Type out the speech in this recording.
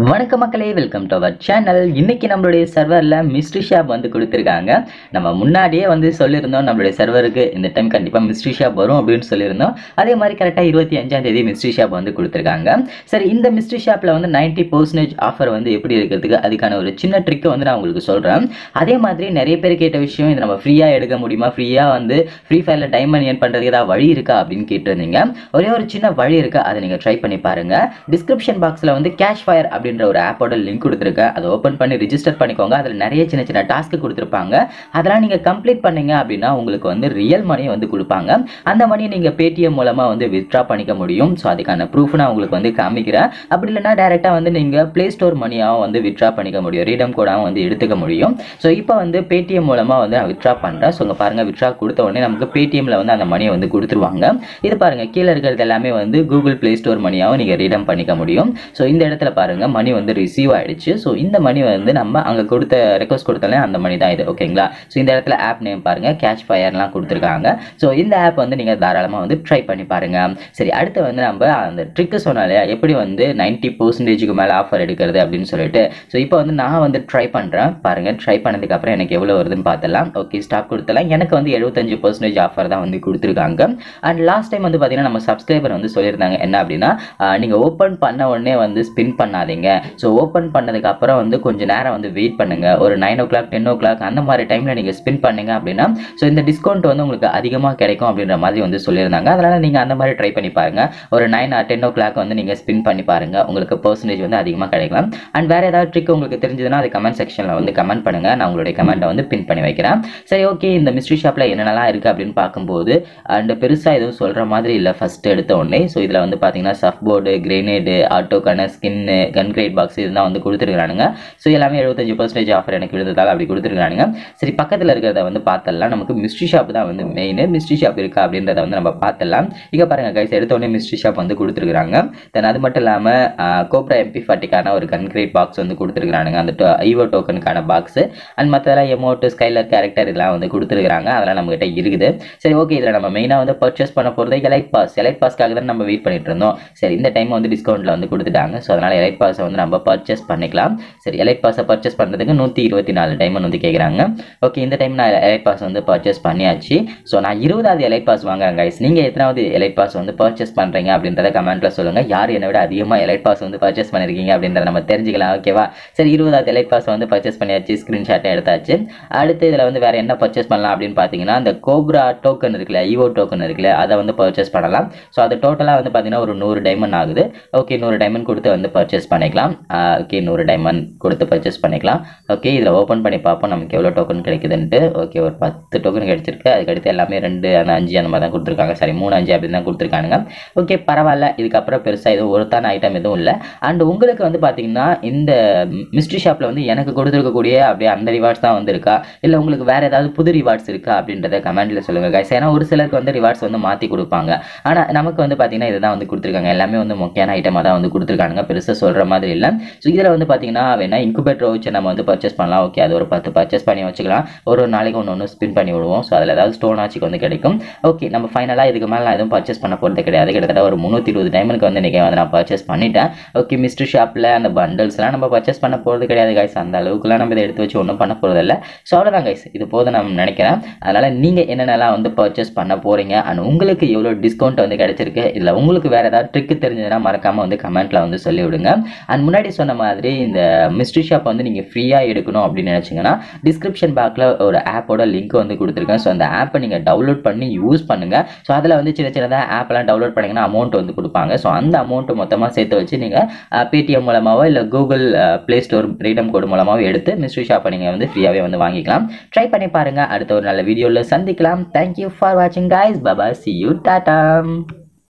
வணக்கம் மக்களே welcome to our channel இன்னைக்கு நம்மளுடைய சர்வரில் மிஸ்ட்ரி ஷாப் வந்து கொடுத்துருக்காங்க நம்ம முன்னாடியே வந்து சொல்லியிருந்தோம் நம்மளுடைய சர்வருக்கு இந்த டைம் கண்டிப்பாக மிஸ்ட்ரி ஷாப் வரும் அப்படின்னு சொல்லியிருந்தோம் அதே மாதிரி கரெக்டாக இருபத்தி அஞ்சாம் தேதி மிஸ்ட்ரி ஷாப் வந்து கொடுத்துருக்காங்க சரி இந்த மிஸ்ட்ரி ஷாப்பில் வந்து நைன்ட்டி பர்சன்டேஜ் ஆஃபர் வந்து எப்படி இருக்கிறதுக்கு அதுக்கான ஒரு சின்ன ட்ரிக்கை வந்து நான் உங்களுக்கு சொல்கிறேன் அதே மாதிரி நிறைய பேர் கேட்ட விஷயம் இது நம்ம ஃப்ரீயாக எடுக்க முடியுமா ஃப்ரீயாக வந்து ஃப்ரீ ஃபயரில் டைமண்ட் ஏர்ன் பண்ணுறதுக்கு ஏதாவது வழி இருக்கா அப்படின்னு கேட்டிருந்தீங்க ஒரே ஒரு சின்ன வழி இருக்குது அதை நீங்கள் ட்ரை பண்ணி பாருங்கள் டிஸ்கிரிப்ஷன் பாக்ஸில் வந்து கேஷ் ஃபயர் அப்படின்ற ஒரு ஆப்போட லிங்க் கொடுத்துருக்கேன் அதை ஓப்பன் பண்ணி ரிஜிஸ்டர் பண்ணிக்கோங்க அதில் நிறைய சின்ன சின்ன டாஸ்க்கு கொடுத்துருப்பாங்க அதெல்லாம் நீங்கள் கம்ப்ளீட் பண்ணீங்க அப்படின்னா உங்களுக்கு வந்து ரியல் மணியை வந்து கொடுப்பாங்க அந்த மணியை நீங்கள் பேடிஎம் மூலமாக வந்து வித்ட்ரா பண்ணிக்க முடியும் ஸோ அதுக்கான ப்ரூஃப் நான் உங்களுக்கு வந்து காமிக்கிறேன் அப்படி இல்லைன்னா டேரெக்டாக வந்து நீங்கள் ப்ளே ஸ்டோர் மணியாகவும் வந்து வித்ட்ரா பண்ணிக்க முடியும் ரீடம் கோடாகவும் வந்து எடுத்துக்க முடியும் ஸோ இப்போ வந்து பேடிஎம் மூலமாக வந்து நான் வித்ட்ரா பண்ணுறேன் ஸோ இங்கே பாருங்கள் வித்ட்ரா கொடுத்த உடனே நமக்கு பேடிஎம்ல வந்து அந்த மணியை வந்து கொடுத்துருவாங்க இது பாருங்கள் கீழே இருக்கிறது எல்லாமே வந்து கூகுள் ப்ளே ஸ்டோர் மணியாகவும் நீங்கள் ரீடம் பண்ணிக்க முடியும் ஸோ இந்த இடத்துல பாருங்கள் மணி வந்து ரிசீவ் ஆயிடுச்சு ஸோ இந்த மணி வந்து நம்ம அங்கே கொடுத்த ரெக்வஸ்ட் கொடுத்தாலே அந்த மணி தான் இது ஓகேங்களா ஸோ இந்த இடத்துல ஆப் நேம் பாருங்கள் கேஷ் ஃபயர்லாம் கொடுத்துருக்காங்க ஸோ இந்த ஆப் வந்து நீங்கள் தாராளமாக வந்து ட்ரை பண்ணி பாருங்கள் சரி அடுத்து வந்து நம்ம அந்த ட்ரிக்கு சொன்னாலே எப்படி வந்து நைன்ட்டி பர்சன்டேஜுக்கு மேலே ஆஃபர் எடுக்கிறது அப்படின்னு சொல்லிட்டு ஸோ இப்போ வந்து நான் வந்து ட்ரை பண்ணுறேன் பாருங்கள் ட்ரை பண்ணதுக்கப்புறம் எனக்கு எவ்வளோ வருதுன்னு பார்த்தலாம் ஓகே ஸ்டாப் கொடுத்தலாம் எனக்கு வந்து எழுபத்தஞ்சு பர்சன்டேஜ் ஆஃபர் தான் வந்து கொடுத்துருக்காங்க அண்ட் லாஸ்ட் டைம் வந்து பார்த்தீங்கன்னா நம்ம சப்ஸ்கிரைபர் வந்து சொல்லியிருந்தாங்க என்ன அப்படின்னா நீங்கள் ஓப்பன் பண்ண உடனே வந்து ஸ்பின் பண்ணாதீங்க ஸோ ஓப்பன் பண்ணதுக்கு அப்புறம் வந்து கொஞ்சம் நேரம் வந்து வெயிட் பண்ணுங்க ஒரு nine o'clock ten o'clock அந்த மாதிரி டைமில் நீங்கள் ஸ்பின் பண்ணீங்க அப்படின்னா ஸோ இந்த டிஸ்கவுண்ட் வந்து உங்களுக்கு அதிகமாக கிடைக்கும் அப்படின்ற மாதிரி வந்து சொல்லியிருந்தாங்க அதனால் நீங்கள் அந்த மாதிரி ட்ரை பண்ணி பாருங்க ஒரு நைன் டென் ஓ கிளாக் வந்து நீங்கள் ஸ்பின் பண்ணி பாருங்க உங்களுக்கு பர்சன்டேஜ் வந்து அதிகமாக கிடைக்கலாம் அண்ட் வேறு ஏதாவது ட்ரிக் உங்களுக்கு தெரிஞ்சதுன்னா அது கமெண்ட் செக்ஷனில் வந்து கமெண்ட் பண்ணுங்க நான் உங்களுடைய கமெண்ட்டை வந்து பின் பண்ணி வைக்கிறேன் சரி ஓகே இந்த மிஸ்ட்ரி ஷாப்பில் என்னென்னலாம் இருக்குது அப்படின்னு பார்க்கும்போது அண்ட் பெருசாக எதுவும் சொல்கிற மாதிரி இல்லை ஃபஸ்ட்டு எடுத்த உடனே ஸோ இதில் வந்து பார்த்தீங்கன்னா சஃப் போர்டு கிரேனேடு ஆட்டோக்கான ஸ்கின்னு கன் கிரேட் பாக்ஸ் இதுதான் வந்து கொடுத்துருக்கானுங்க ஸோ எல்லாமே எழுபத்தஞ்சு பர்சன்டேஜ் ஆஃபர் எனக்கு விழுந்ததால் அப்படி கொடுத்துருக்கானுங்க சரி பக்கத்தில் இருக்கிறத வந்து பார்த்தலாம் நமக்கு மிஸ்ட்ரி ஷாப் தான் வந்து மெயின் மிஸ்ட்ரி ஷாப் இருக்கா அப்படின்றத வந்து நம்ம பார்த்தலாம் இங்கே பாருங்கள் கைஸ் எடுத்த உடனே மிஸ்ட்ரி ஷாப் வந்து கொடுத்துருக்காங்க தென் அது மட்டும் இல்லாமல் கோப்ரா எம்பி ஃபார்ட்டிக்கான ஒரு கன் கிரேட் பாக்ஸ் வந்து கொடுத்துருக்கானுங்க அந்த ஐவோ டோக்கனுக்கான பாக்ஸ் அண்ட் மற்றதெல்லாம் எமோட்டு ஸ்கைலர் கேரக்டர் இதெல்லாம் வந்து கொடுத்துருக்காங்க அதெல்லாம் நம்மகிட்ட இருக்குது சரி ஓகே இதில் நம்ம மெயினாக வந்து பர்ச்சேஸ் பண்ண போகிறது எலைட் பாஸ் எலைட் பாஸ்க்காக தான் நம்ம வெயிட் பண்ணிட்டு இருந்தோம் சரி இந்த டைம் வந்து டிஸ்கவுண்ட்டில் வந்து கொடுத்துட்டாங்க ஸோ அதனால் எலைட் பாஸை வந்து நம்ம பர்ச்சேஸ் பண்ணிக்கலாம் சரி எலைட் பாஸை பர்ச்சேஸ் பண்ணுறதுக்கு நூற்றி இருபத்தி நாலு டைமண்ட் வந்து கேட்குறாங்க ஓகே இந்த டைம் நான் எலைட் பாஸ் வந்து பர்ச்சேஸ் பண்ணியாச்சு ஸோ நான் இருபதாவது எலைட் பாஸ் வாங்குறேன் கைஸ் நீங்கள் எத்தனாவது எலைட் பாஸ் வந்து பர்ச்சேஸ் பண்ணுறீங்க அப்படின்றத கமெண்ட்டில் சொல்லுங்கள் யார் என்னை விட அதிகமாக எலைட் பாஸ் வந்து பர்ச்சேஸ் பண்ணியிருக்கீங்க அப்படின்றத நம்ம தெரிஞ்சுக்கலாம் ஓகேவா சரி இருபதாவது எலைட் பாஸ் வந்து பர்ச்சேஸ் பண்ணியாச்சு ஸ்க்ரீன்ஷாட்டை எடுத்தாச்சு அடுத்து இதில் வந்து வேறு என்ன பர்ச்சேஸ் பண்ணலாம் அப்படின்னு பார்த்தீங்கன்னா இந்த கோப்ரா டோக்கன் இருக்குல்ல ஈவோ டோக்கன் இருக்குல்ல அதை வந்து பர்ச்சேஸ் பண்ணலாம் ஸோ அது டோட்டலாக வந்து பார்த்தீங்கன்னா ஒரு நூறு டைமண்ட் ஆகுது ஓகே நூறு டைமண்ட் கொடுத்து வந்து பர்ச்சேஸ் பண்ணிக்கலாம் ஓகே நூறு டைமண்ட் கொடுத்து பர்ச்சேஸ் பண்ணிக்கலாம் ஓகே இதில் ஓப்பன் பண்ணி பார்ப்போம் நமக்கு எவ்வளோ டோக்கன் கிடைக்குதுன்ட்டு ஓகே ஒரு பத்து டோக்கன் கிடைச்சிருக்கு அதுக்கடுத்து எல்லாமே ரெண்டு அந்த அஞ்சு அந்த மாதிரி தான் கொடுத்துருக்காங்க சரி மூணு அஞ்சு அப்படி தான் கொடுத்துருக்கானுங்க ஓகே பரவாயில்ல இதுக்கப்புறம் பெருசாக எதுவும் ஒருத்தான ஐட்டம் எதுவும் இல்லை அண்ட் உங்களுக்கு வந்து பார்த்தீங்கன்னா இந்த மிஸ்ட்ரி ஷாப்பில் வந்து எனக்கு கொடுத்துருக்கக்கூடிய அப்படியே அந்த ரிவார்ட்ஸ் தான் வந்து இருக்கா இல்லை உங்களுக்கு வேறு ஏதாவது புது ரிவார்ட்ஸ் இருக்கா அப்படின்றத கமெண்ட்டில் சொல்லுங்கள் கைஸ் ஏன்னா ஒரு சிலருக்கு வந்து ரிவார்ட்ஸ் வந்து மாற்றி கொடுப்பாங்க ஆனால் நமக்கு வந்து பார்த்தீங்கன்னா இதுதான் வந்து கொடுத்துருக்காங்க எல்லாமே வந்து முக்கியமான ஐட்டமாக தான் வந்து கொடுத்துருக்காங்க பெருசாக சொல்கிற மாதிரி இல்லை ஸோ இதில் வந்து பார்த்தீங்கன்னா வேணா இன்குபேட்டர் வச்சு நம்ம வந்து பர்ச்சேஸ் பண்ணலாம் ஓகே அது ஒரு பத்து பர்ச்சேஸ் பண்ணி வச்சுக்கலாம் ஒரு ஒரு நாளைக்கு ஒன்று ஒன்று ஸ்பின் பண்ணி விடுவோம் ஸோ அதில் ஏதாவது ஸ்டோன் ஆச்சுக்கு வந்து கிடைக்கும் ஓகே நம்ம ஃபைனலாக இதுக்கு மேலே நான் எதுவும் பர்ச்சேஸ் பண்ண போகிறது கிடையாது கிட்டத்தட்ட ஒரு முந்நூற்றி இருபது டைமுக்கு வந்து இன்றைக்கி வந்து நான் பர்ச்சேஸ் பண்ணிட்டேன் ஓகே மிஸ்டர் ஷாப்பில் அந்த பண்டல்ஸ்லாம் நம்ம பர்ச்சேஸ் பண்ண போகிறது கிடையாது கைஸ் அந்த அளவுக்குலாம் நம்ம இதை எடுத்து வச்சு ஒன்றும் பண்ண போகிறது இல்லை ஸோ அவ்வளோதான் கைஸ் இது போதும் நான் நினைக்கிறேன் அதனால் நீங்கள் என்னென்னலாம் வந்து பர்ச்சேஸ் பண்ண போகிறீங்க அண்ட் உங்களுக்கு எவ்வளோ டிஸ்கவுண்ட் வந்து கிடைச்சிருக்கு இல்லை உங்களுக்கு வேறு ஏதாவது ட்ரிக்கு தெரிஞ்சதுன்னா மறக்காமல் வந்து கமெண்ட்டில் வந்து சொல்லி விடுங்க அண்ட் முன்னாடி சொன்ன மாதிரி இந்த மிஸ்ட்ரி ஷாப் வந்து நீங்கள் ஃப்ரீயாக எடுக்கணும் அப்படின்னு நினச்சிங்கன்னா டிஸ்கிரிப்ஷன் பாக்ஸில் ஒரு ஆப்போட லிங்க் வந்து கொடுத்துருக்கேன் ஸோ அந்த ஆப்பை நீங்கள் டவுன்லோட் பண்ணி யூஸ் பண்ணுங்கள் ஸோ அதில் வந்து சின்ன சின்னதாக ஆப்லாம் டவுன்லோட் பண்ணிங்கன்னா அமௌண்ட் வந்து கொடுப்பாங்க ஸோ அந்த அமௌண்ட்டை மொத்தமாக சேர்த்து வச்சு நீங்கள் பேடிஎம் மூலமாகவோ இல்லை Google Play Store redeem code மூலமாகவோ எடுத்து மிஸ்ட்ரி ஷாப்பை நீங்கள் வந்து ஃப்ரீயாகவே வந்து வாங்கிக்கலாம் ட்ரை பண்ணி பாருங்கள் அடுத்த ஒரு நல்ல வீடியோவில் சந்திக்கலாம் தேங்க்யூ ஃபார் வாட்சிங் guys bye bye see you tata